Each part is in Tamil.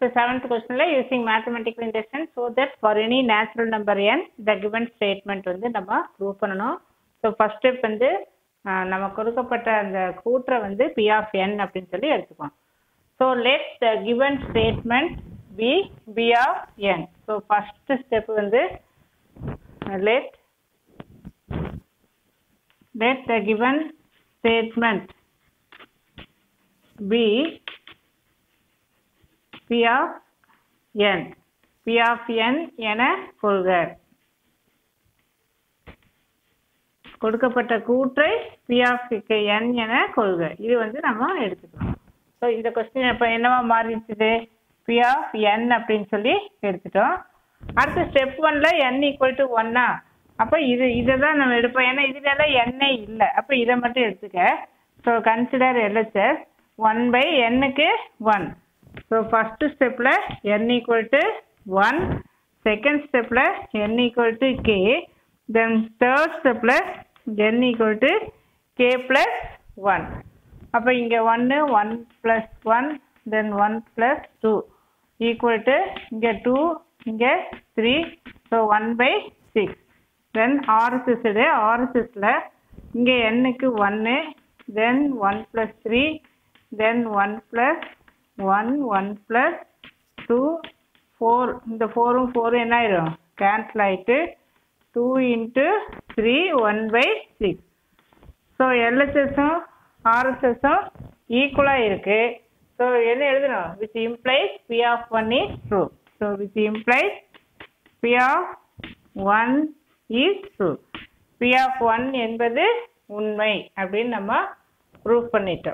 So seventh question ல using mathematical induction so that for any natural number n the given statement வந்து நம்ம prove பண்ணணும் ஸோ ஃபர்ஸ்ட் ஸ்டெப் வந்து ஆஹ், நம்ம கொடுக்கப்பட்ட அந்த கூற்றை வந்து p of n அப்படின்னு சொல்லி எடுத்துக்கோம் so let the given statement be b of n so first step வந்து let let the given statement be P of n P of n என கொள்க கொடுக்கப்பட்ட கூற்றை P of n என கொள்க இது வந்து நம்ம எடுத்துக்கலாம் ஸோ இந்த கொஸ்டின் இப்போ என்னவா மாறிடுச்சுது P of n அப்படின்னு சொல்லி எடுத்துட்டோம் அடுத்து ஸ்டெப் ஒன்ல n ஈக்குவல் டு ஒன்னா அப்போ இது இதை தான் நம்ம எடுப்போம் ஏன்னா இதுலலாம் எண்ணே இல்லை அப்போ இதை மட்டும் எடுத்துக்க so consider LHS one by எண்ணுக்கு ஒன் ஸோ ஃபஸ்ட்டு ஸ்டெப்பில் n equal to one second ஸ்டெப்பில் n equal to k then third ஸ்டெப்பில் n equal to k plus one அப்போ இங்கே ஒன்று one plus one then one plus two equal to இங்கே டூ இங்கே three so one by six then RHS இது ஆர்எஸ்எஸ்ல இங்கே எண்ணுக்கு ஒன்று then one plus three then one plus one one plus two four இந்த ஃபோரும் ஃபோரும் என்ன ஆயிடும் கேன்சல் ஆயிட்டு two into three one by six so எல்ஹெச்எஸும் ஆர்எஸ்எஸும் ஈக்குவலாக இருக்கு ஸோ என்ன எழுதணும் which implies P of one is true so which implies P of one is true P of one என்பது உண்மை அப்படின்னு நம்ம ப்ரூவ் பண்ணிட்டோம்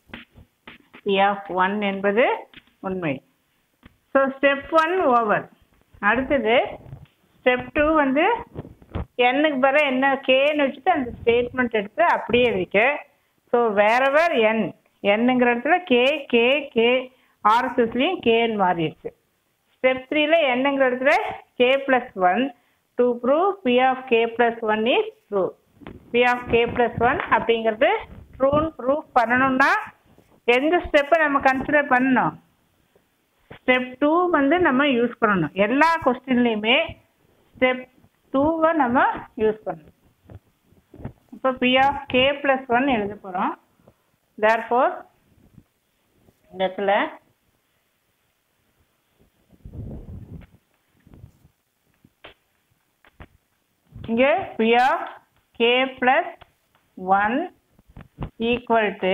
பி ஆஃப் ஒன் என்பது உண்மை ஸோ ஸ்டெப் ஒன் ஓவர் அடுத்தது ஸ்டெப் டூ வந்து எண்ணுக்கு பிற என்ன கேன்னு வச்சுட்டு அந்த ஸ்டேட்மெண்ட் எடுத்து அப்படியே எழுதிக்க ஸோ வேறவர் என் என்னங்கிற இடத்துல கே கே கே ஆர்எஸ்எஸ்லேயும் கேன்னு மாறிடுச்சு ஸ்டெப் த்ரீல என்னங்கிற இடத்துல k plus one to prove P of k plus one is true P of k plus one அப்படிங்கிறது ட்ரூன்னு ப்ரூவ் பண்ணணும்னா எந்த ஸ்டெப்பை நம்ம கன்சிடர் பண்ணணும் ஸ்டெப் டூ வந்து நம்ம யூஸ் பண்ணணும் எல்லா கொஸ்டின்லையுமே ஸ்டெப் டூவை நம்ம யூஸ் பண்ணணும் இப்போ P of k plus one எழுத போகிறோம் தேர்ஃபோர் இந்த இடத்துல இங்கே P of k plus one equal to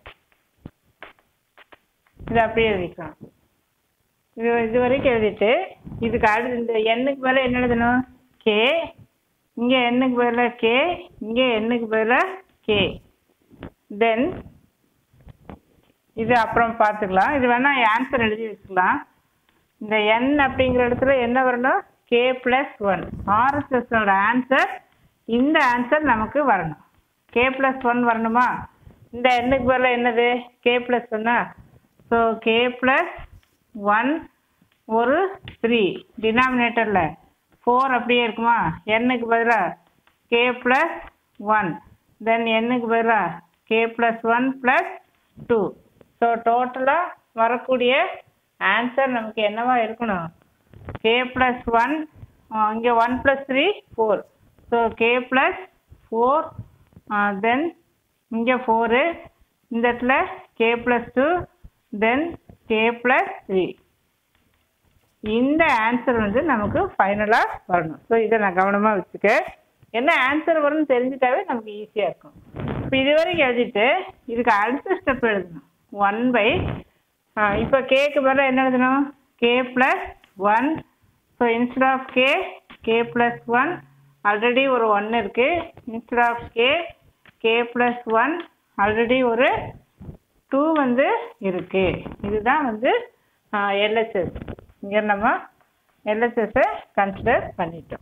இது அப்படியே எழுதிக்கலாம் இது இது வரைக்கும் எழுதிட்டு இதுக்கு அடுத்து இந்த எண்ணுக்கு பதிலாக என்ன எழுதணும் கே இங்கே எண்ணுக்கு பதிலாக கே இங்கே எண்ணுக்கு பதிலாக கே தென் இது அப்புறம் பார்த்துக்கலாம் இது வேணால் ஆன்சர் எழுதி வச்சுக்கலாம் இந்த என் அப்படிங்கிற இடத்துல என்ன வரணும் கே ப்ளஸ் ஒன் ஆர்எஸ்எஸோட ஆன்சர் இந்த ஆன்சர் நமக்கு வரணும் கே ப்ளஸ் ஒன் வரணுமா இந்த எண்ணுக்கு பதிலாக என்னது கே ப்ளஸ் ஒன்னா ஸோ கே ப்ளஸ் ஒன் ஒரு த்ரீ டினாமினேட்டரில் ஃபோர் அப்படியே இருக்குமா எண்ணுக்கு பதிலாக கே ப்ளஸ் ஒன் தென் எண்ணுக்கு பதிலாக k plus one plus two so டோட்டலாக வரக்கூடிய ஆன்சர் நமக்கு என்னவா இருக்கணும் கே ப்ளஸ் ஒன் இங்கே one plus three four so k plus four then இங்கே ஃபோரு இந்த இடத்துல k plus two then k plus three இந்த ஆன்சர் வந்து நமக்கு ஃபைனலாக வரணும் ஸோ இதை நான் கவனமாக வச்சுக்க என்ன ஆன்சர் வரும்னு தெரிஞ்சுட்டாவே நமக்கு ஈஸியாக இருக்கும் இப்போ இது வரைக்கும் எழுதிட்டு இதுக்கு அடுத்த ஸ்டெப் எழுதணும் ஒன் பை இப்போ கேக்கு பதிலாக என்ன எழுதணும் k plus one so instead of k k plus one already ஒரு ஒன் இருக்குது instead of k k plus one already ஒரு டூ வந்து இருக்கு இதுதான் வந்து எல்ஹெச்எஸ் இங்கே நம்ம எல்ஹெச்எஸ்ஸை கன்சிடர் பண்ணிட்டோம்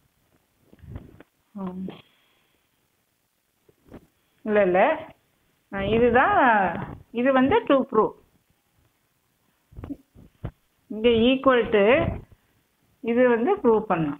இல்லை இல்லை இதுதான் இது வந்து டூ ப்ரூவ் இங்கே ஈக்குவல் டு இது வந்து ப்ரூவ் பண்ணணும்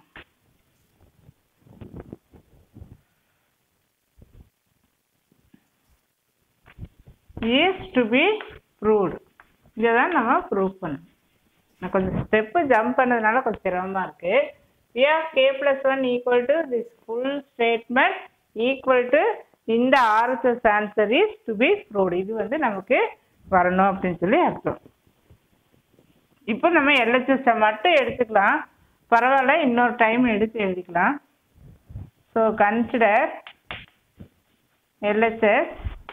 is to be proved இதை தான் நம்ம ப்ரூவ் பண்ணணும் நான் கொஞ்சம் ஸ்டெப்பு ஜம்ப் பண்ணதுனால கொஞ்சம் சிரமமாக இருக்குது P of k plus one equal to this full statement equal to இந்த RHS answer is to be proved இது வந்து நமக்கு வரணும் அப்படின்னு சொல்லி அர்த்தம் இப்போ நம்ம எல்ஹெச்எஸ்ஸை மட்டும் எடுத்துக்கலாம் பரவாயில்ல இன்னொரு டைம் எடுத்து எழுதிக்கலாம் ஸோ கன்சிடர் எல்ஹெச்எஸ்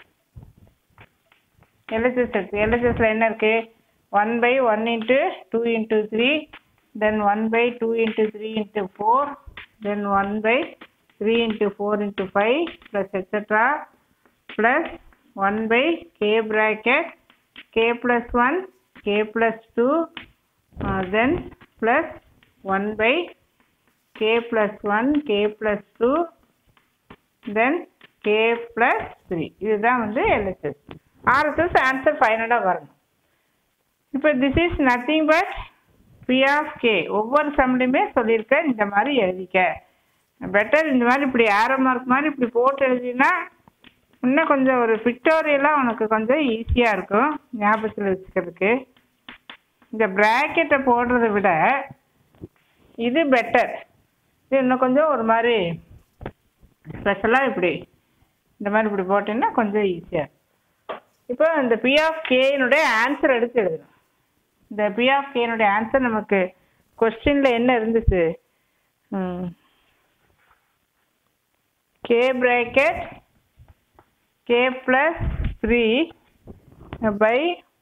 எல்ஹெச்எஸ் இருக்கு எல்ஹெச்எஸ்ல என்ன இருக்கு one by one into two into three then one by two into three into four then one by three into four into five plus extra plus one by k bracket k plus one k plus two then plus one by k plus one k plus two then k plus three இதுதான் வந்து எல்ஹெச்எஸ் ஆர்எஸ்எஸ் ஆன்சர் ஃபைனலாக வரணும் இப்போ this is nothing but P of k ஒவ்வொரு சம்லையுமே சொல்லியிருக்கேன் இந்த மாதிரி எழுதிக்க பெட்டர் இந்த மாதிரி இப்படி ஆரோ மார்க் மாதிரி இப்படி போட்டு எழுதினா இன்னும் கொஞ்சம் ஒரு பிக்டோரியலாக உனக்கு கொஞ்சம் ஈஸியாக இருக்கும் ஞாபகத்தில் வச்சுக்கிறதுக்கு இந்த ப்ராக்கெட்டை போடுறத விட இது பெட்டர் இது இன்னும் கொஞ்சம் ஒரு மாதிரி ஸ்பெஷலாக இப்படி இந்த மாதிரி இப்படி போட்டிங்கன்னா கொஞ்சம் ஈஸியாக இப்போ இந்த பி ஆஃப் கேனுடைய ஆன்சர் எடுத்து எழுதணும் இந்த பி ஆஃப் கேனுடைய ஆன்சர் நமக்கு கொஸ்டினில் என்ன இருந்துச்சு k bracket k plus three by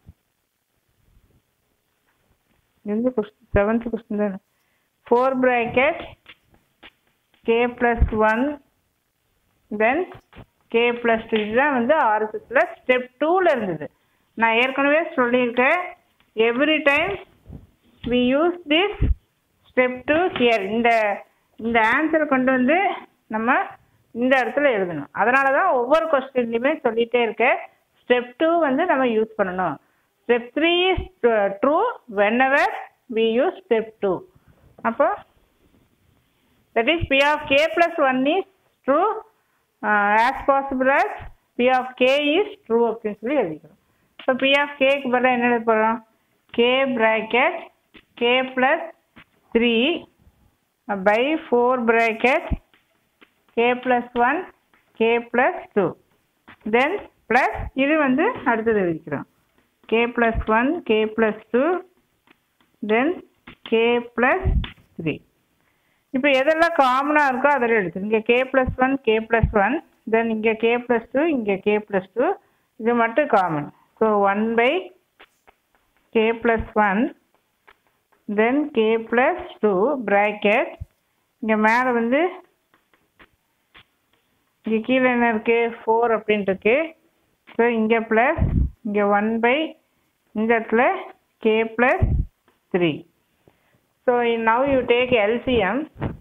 எந்த கொஸ்டின் செவன்த் கொஸ்டின் தானே four bracket k plus one then k plus two இதுதான் வந்து ஆர்எஸ்எஸ்ல ஸ்டெப் டூவில் இருந்தது நான் ஏற்கனவே சொல்லியிருக்கேன் every time we use this step two here இந்த இந்த ஆன்சரை கொண்டு வந்து நம்ம இந்த இடத்துல எழுதணும் அதனால தான் ஒவ்வொரு கொஸ்டின்லையுமே சொல்லிகிட்டே இருக்கேன் ஸ்டெப் டூ வந்து நம்ம யூஸ் பண்ணணும் step three is true whenever we use step two அப்போ that is P of k plus one is true as possible as P of k is true அப்படின்னு சொல்லி எழுதிக்கிறோம் ஸோ பி ஆஃப் கேக்கு பதிலாக என்ன எழுத போகிறோம் k bracket k plus three by four bracket k plus one k plus two then plus இது வந்து அடுத்தது எழுதிக்கிறோம் k plus one k plus two then k plus three இப்போ எதெல்லாம் காமனாக இருக்கோ அதில் எடுத்து இங்கே k plus one k plus one then இங்கே கே ப்ளஸ் டூ இங்கே கே ப்ளஸ் டூ இது மட்டும் common so one by k plus one then k plus two bracket இங்கே மேலே வந்து இங்கே கீழே என்ன இருக்குது ஃபோர் அப்படின்ட்டு இருக்கு ஸோ இங்கே ப்ளஸ் இங்கே ஒன் பை இந்த இடத்துல k plus three So in- now you take LCM.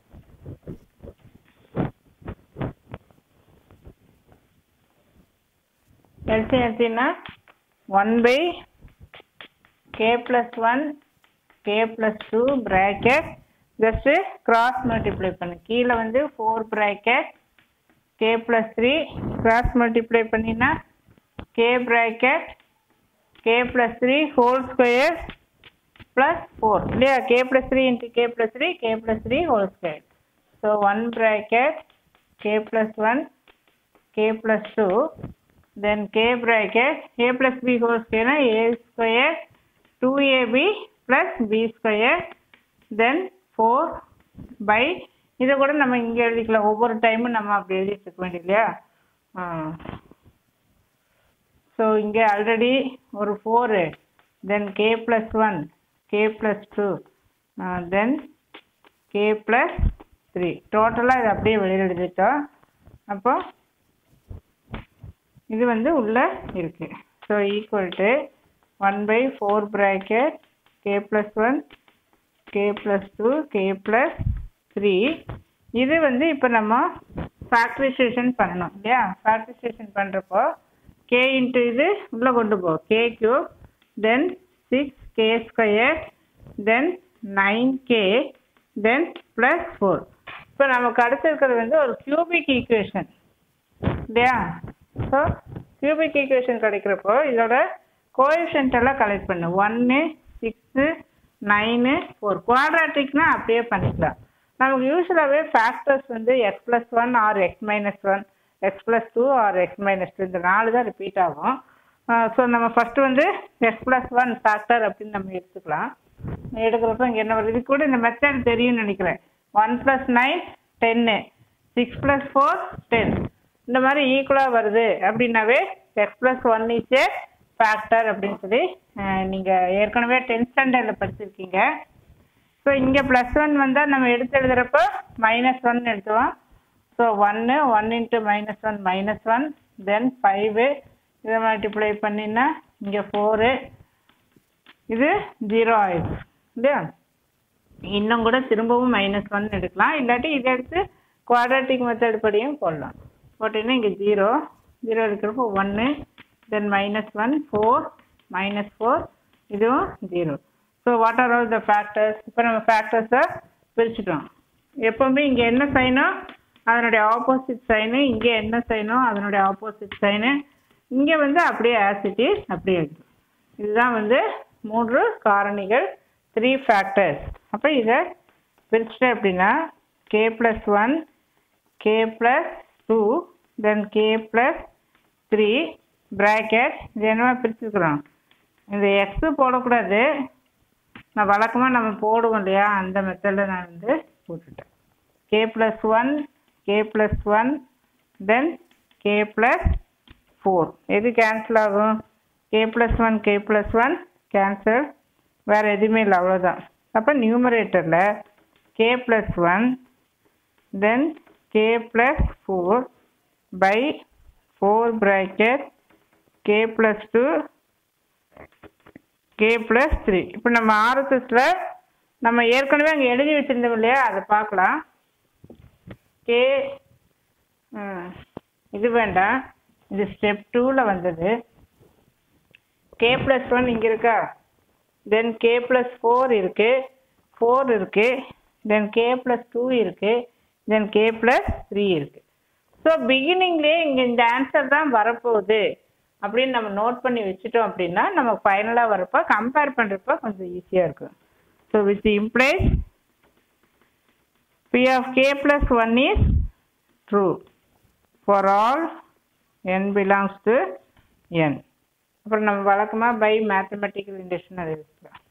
LCM எடுத்தீங்கன்னா one by k plus one k plus two bracket just cross multiply பண்ணு கீழே வந்து four bracket k plus three cross multiply பண்ணினா k bracket k plus three whole square plus 4 இல்லையா k plus 3 into k plus 3 k plus 3 whole square so 1 bracket k plus 1 k plus 2 then k bracket a plus b whole square a square 2ab plus b square then 4 by இதை கூட நம்ம இங்கே எழுதிக்கலாம் ஒவ்வொரு டைமும் நம்ம அப்படி எழுதிட்டு இருக்க வேண்டிய இல்லையா ஸோ இங்கே ஆல்ரெடி ஒரு four then k plus one k plus 2 uh, then k plus 3 டோட்டலாக இது அப்படியே வெளியில் எழுதிட்டோம் அப்போ இது வந்து உள்ள இருக்கு so equal to one by four bracket k plus one k plus two k plus three இது வந்து இப்போ நம்ம ஃபேக்டரைசேஷன் பண்ணணும் இல்லையா ஃபேக்டரைசேஷன் பண்ணுறப்போ கே இன்ட்டு இது உள்ளே கொண்டு போ k cube then six k square then 9k then plus 4 இப்போ நமக்கு அடுத்திருக்கிறது வந்து ஒரு கியூபிக் ஈக்குவேஷன் இல்லையா ஸோ கியூபிக் ஈக்குவேஷன் கிடைக்கிறப்போ இதோட கோஎஃபிஷியன்ட் எல்லாம் கலெக்ட் பண்ணு ஒன்று சிக்ஸு நைனு ஃபோர் குவாட்ராட்டிக்னா அப்படியே பண்ணிக்கலாம் நமக்கு யூஸ்வலாகவே ஃபேக்டர்ஸ் வந்து x plus one or x minus one x plus two or x minus two இந்த நாலு தான் ரிப்பீட் ஆகும் ஸோ நம்ம ஃபஸ்ட்டு வந்து எக்ஸ் ப்ளஸ் ஒன் ஃபேக்டர் அப்படின்னு நம்ம எடுத்துக்கலாம் எடுக்கிறப்ப இங்கே என்ன வருது இது கூட இந்த மெத்தட் தெரியும்னு நினைக்கிறேன் ஒன் ப்ளஸ் நைன் டென்னு சிக்ஸ் ப்ளஸ் ஃபோர் டென் இந்த மாதிரி ஈக்குவலாக வருது அப்படின்னாவே x plus one is factor அப்படின்னு சொல்லி நீங்கள் ஏற்கனவே டென்த் ஸ்டாண்டர்டில் படிச்சிருக்கீங்க ஸோ இங்கே ப்ளஸ் ஒன் வந்தால் நம்ம எடுத்து எழுதுகிறப்போ மைனஸ் ஒன் எழுதுவோம் ஸோ ஒன்று one into minus one minus one then five இதை மல்டிப்ளை பண்ணினா இங்கே ஃபோரு இது ஜீரோ ஆயிடுச்சு இல்லையா இன்னும் கூட திரும்பவும் மைனஸ் ஒன் எடுக்கலாம் இல்லாட்டி இதை எடுத்து குவாட்ராட்டிக் மெத்தட் படியும் போடலாம் போட்டிங்கன்னா இங்கே ஜீரோ ஜீரோ இருக்கிறப்போ ஒன்று then minus one four minus four இதுவும் zero so what are all the factors இப்போ நம்ம ஃபேக்டர்ஸை பிரிச்சுட்டோம் எப்போவுமே இங்கே என்ன சைனோ அதனுடைய ஆப்போசிட் சைனு இங்கே என்ன சைனோ அதனுடைய ஆப்போசிட் சைனு இங்கே வந்து அப்படியே ஆசிட்டிஸ் அப்படியே இருக்கு இதுதான் வந்து மூன்று காரணிகள் த்ரீ ஃபேக்டர்ஸ் அப்போ இதை பிரிச்சுட்டேன் அப்படின்னா k plus one k plus two then k plus three bracket இது என்னவா பிரிச்சுக்கிறோம் இந்த எக்ஸு போடக்கூடாது நான் வழக்கமாக நம்ம போடுவோம் இல்லையா அந்த மெத்தடில் நான் வந்து போட்டுட்டேன் k plus one k plus one then k plus four எது கேன்சல் ஆகும் k plus one k plus one cancel வேறு எதுவுமே இல்லை அவ்வளோதான் அப்போ நியூமரேட்டரில் k plus one then k plus four by four bracket k plus two k plus three இப்போ நம்ம ஆர்எஸ்எஸில் நம்ம ஏற்கனவே அங்கே எழுதி வச்சுருந்தோம் இல்லையா அதை பார்க்கலாம் கே இது வேண்டாம் இது ஸ்டெப் டூவில் வந்தது கே ப்ளஸ் ஒன் இங்கே இருக்கா தென் கே ப்ளஸ் ஃபோர் இருக்குது ஃபோர் இருக்குது தென் கே ப்ளஸ் டூ இருக்குது தென் கே ப்ளஸ் த்ரீ இருக்குது ஸோ பிகினிங்லேயே இங்கே இந்த ஆன்சர் தான் வரப்போகுது அப்படின்னு நம்ம நோட் பண்ணி வச்சுட்டோம் அப்படின்னா நமக்கு ஃபைனலாக வரப்போ கம்பேர் பண்ணுறப்ப கொஞ்சம் ஈஸியாக இருக்கும் so which implies P of k plus one is true for all n belongs to N அப்புறம் நம்ம வழக்கமாக பை மேத்தமெட்டிக்கல் இண்டக்ஷன் அதை வச்சுக்கலாம்